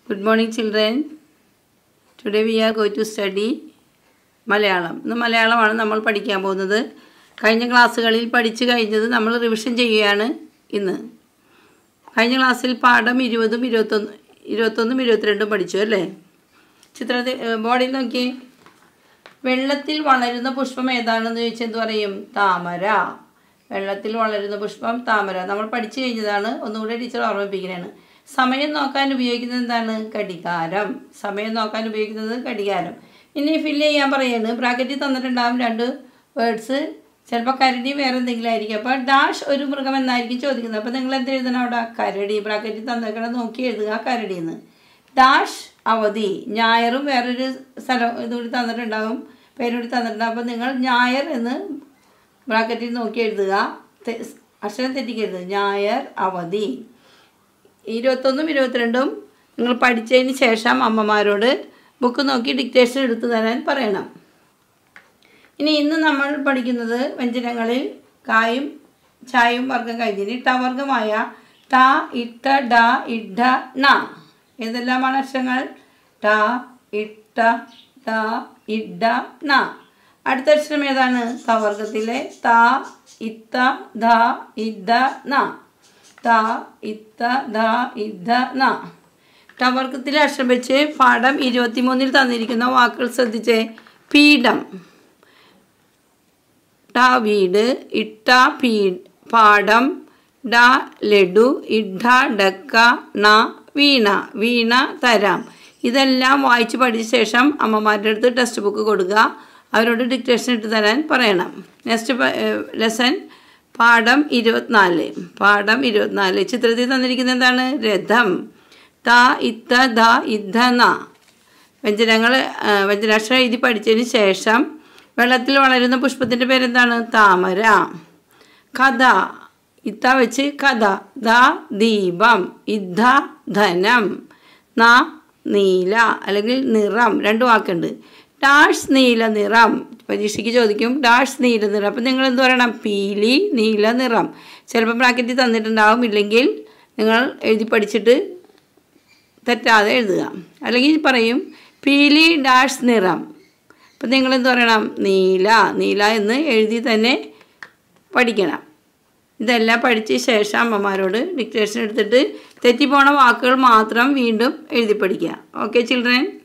Good morning, children. Today we are going to study Malayalam ഇന്ന് മലയാളമാണ് നമ്മൾ പഠിക്കാൻ പോകുന്നത് കഴിഞ്ഞ ക്ലാസ്സുകളിൽ പഠിച്ചു കഴിഞ്ഞത് നമ്മൾ റിവിഷൻ ചെയ്യുകയാണ് ഇന്ന് കഴിഞ്ഞ ക്ലാസ്സിൽ പാഠം ഇരുപതും ഇരുപത്തൊന്ന് ഇരുപത്തൊന്നും ഇരുപത്തിരണ്ടും പഠിച്ചു അല്ലേ ചിത്രത്തിൽ ബോർഡിൽ നോക്കി വെള്ളത്തിൽ വളരുന്ന പുഷ്പം ഏതാണെന്ന് ചോദിച്ചാൽ എന്ത് പറയും താമര വെള്ളത്തിൽ വളരുന്ന പുഷ്പം താമര നമ്മൾ പഠിച്ചു കഴിഞ്ഞതാണ് ഒന്നുകൂടെ ടീച്ചർ ഓർമ്മിപ്പിക്കുന്നതാണ് സമയം നോക്കാൻ ഉപയോഗിക്കുന്നത് എന്താണ് ഘടികാരം സമയം നോക്കാൻ ഉപയോഗിക്കുന്നത് ഘടികാരം ഇനി ഫില്ല് ചെയ്യാൻ പറയാണ് ബ്രാക്കറ്റിൽ തന്നിട്ടുണ്ടാകും രണ്ട് വേർഡ്സ് ചിലപ്പോൾ കരടി വേറെ എന്തെങ്കിലും ആയിരിക്കും അപ്പോൾ ഡാഷ് ഒരു മൃഗം എന്നായിരിക്കും ചോദിക്കുന്നത് അപ്പോൾ നിങ്ങൾ എന്ത് എഴുതണം അവിടെ കരടി ബ്രാക്കറ്റിൽ തന്നേക്കണം നോക്കി എഴുതുക കരടി എന്ന് ഡാഷ് അവധി ഞായറും വേറൊരു സ്ഥലം ഇതുകൂടി തന്നിട്ടുണ്ടാകും പേരുകൂടി തന്നിട്ടുണ്ടാകും അപ്പോൾ നിങ്ങൾ ഞായർ എന്ന് ബ്രാക്കറ്റിൽ നോക്കി എഴുതുക തെ- അക്ഷരം തെറ്റിക്കരുത് ഞായർ അവധി ഇരുപത്തൊന്നും ഇരുപത്തിരണ്ടും നിങ്ങൾ പഠിച്ചതിന് ശേഷം അമ്മമാരോട് ബുക്ക് നോക്കി ഡിക്റ്റേഷൻ എടുത്തു തരാൻ പറയണം ഇനി ഇന്ന് നമ്മൾ പഠിക്കുന്നത് വ്യഞ്ജനങ്ങളിൽ കായും ചായയും വർഗം കഴിഞ്ഞിന് ടവർഗമായ ട ഇട്ട ഡ ഇഡ ണ ഏതെല്ലാമാണ് അക്ഷരങ്ങൾ ട ഇട്ട ഡ ഇഡ ണ അടുത്ത അക്ഷരം ഏതാണ് തവർഗത്തിലെ ത ഇത്ത ധ ഇദ ന ത ഇത്ത ധ ഇദ ന ടവർഗത്തിലെ അക്ഷരം വെച്ച് പാഠം ഇരുപത്തിമൂന്നിൽ തന്നിരിക്കുന്ന വാക്കുകൾ ശ്രദ്ധിച്ചേ പീഠം ട വീട് ഇട്ട പീ പാടം ഡ ലഡു ഇഡ ഡക്ക ണ വീണ വീണ തരാം ഇതെല്ലാം വായിച്ച് പഠിച്ച ശേഷം അമ്മമാരുടെ അടുത്ത് ടെക്സ്റ്റ് ബുക്ക് കൊടുക്കുക അവരോട് ഡിക്റ്റേഷൻ ഇട്ട് തരാൻ പറയണം നെക്സ്റ്റ് ലെസൺ പാഠം ഇരുപത്തിനാല് പാഠം ഇരുപത്തിനാല് ചിത്രത്തിൽ തന്നിരിക്കുന്നത് എന്താണ് രഥം ത ഇത്ത ധ ഇദ്ധ ന വ്യഞ്ജനങ്ങൾ വ്യഞ്ജനാക്ഷരം എഴുതി പഠിച്ചതിന് ശേഷം വെള്ളത്തിൽ വളരുന്ന പുഷ്പത്തിൻ്റെ പേരെന്താണ് താമര കഥ ഇത്ത വെച്ച് കഥ ദ ദീപം ഇദ്ധ ധനം ന നീല അല്ലെങ്കിൽ നിറം രണ്ട് വാക്കുണ്ട് ഡാഷ് നീല നിറം പരീക്ഷയ്ക്ക് ചോദിക്കും ഡാഷ് നീല നിറം അപ്പം നിങ്ങൾ എന്ത് പറയണം പീലി നീല നിറം ചിലപ്പോൾ ബ്രാക്കറ്റിൽ തന്നിട്ടുണ്ടാവും ഇല്ലെങ്കിൽ നിങ്ങൾ എഴുതി പഠിച്ചിട്ട് തെറ്റാതെ എഴുതുക അല്ലെങ്കിൽ പറയും പീലി ഡാഷ് നിറം അപ്പം നിങ്ങൾ എന്ത് പറയണം നീല നീല എന്ന് എഴുതി തന്നെ പഠിക്കണം ഇതെല്ലാം പഠിച്ച ശേഷം അമ്മമാരോട് ഡിക്റ്റേഷൻ എടുത്തിട്ട് തെറ്റിപ്പോണ വാക്കുകൾ മാത്രം വീണ്ടും എഴുതി പഠിക്കുക ഓക്കെ ചിൽഡ്രൻ